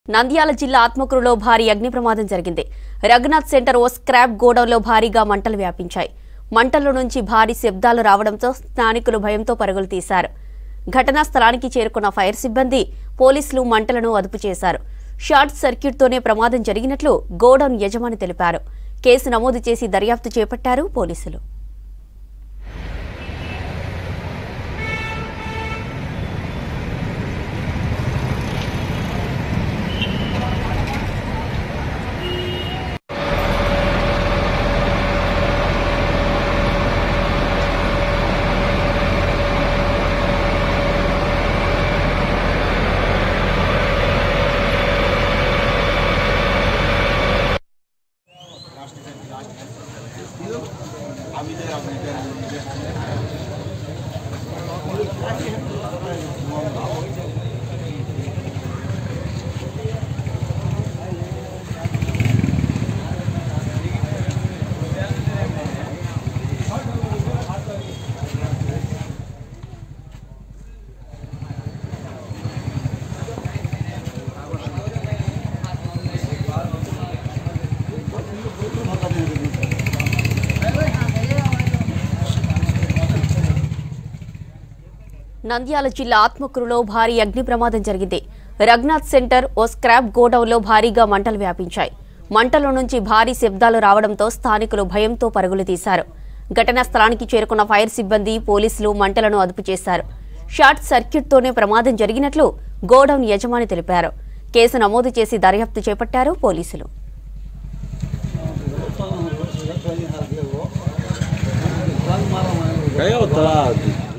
నంద్యాల జిల్లా ఆత్మకూరులో భారీ అగ్ని ప్రమాదం జరిగింది రఘునాథ్ సెంటర్ ఓ స్క్రాప్ గోడౌన్లో భారీగా మంటలు వ్యాపించాయి మంటల నుంచి భారీ శబ్దాలు రావడంతో స్థానికులు భయంతో పరుగులు తీశారు ఘటనా స్థలానికి చేరుకున్న ఫైర్ సిబ్బంది పోలీసులు మంటలను అదుపు చేశారు షార్ట్ సర్క్యూట్తోనే ప్రమాదం జరిగినట్లు గోడౌన్ యజమాని తెలిపారు కేసు నమోదు చేసి దర్యాప్తు చేపట్టారు పోలీసులు నంద్యాల జిల్లా ఆత్మకూరులో భారీ అగ్ని ప్రమాదం జరిగింది రఘునాథ్ సెంటర్ ఓ స్క్రాప్ గోడౌన్లో భారీగా మంటలు వ్యాపించాయి మంటల నుంచి భారీ శబ్దాలు రావడంతో స్థానికులు భయంతో పరుగులు తీశారు ఘటనా స్థలానికి చేరుకున్న ఫైర్ సిబ్బంది పోలీసులు మంటలను అదుపు చేశారు షార్ట్ సర్క్యూట్తోనే ప్రమాదం జరిగినట్లు గోడౌన్ యజమాని తెలిపారు కేసు నమోదు చేసి దర్యాప్తు చేపట్టారు పోలీసులు गया होता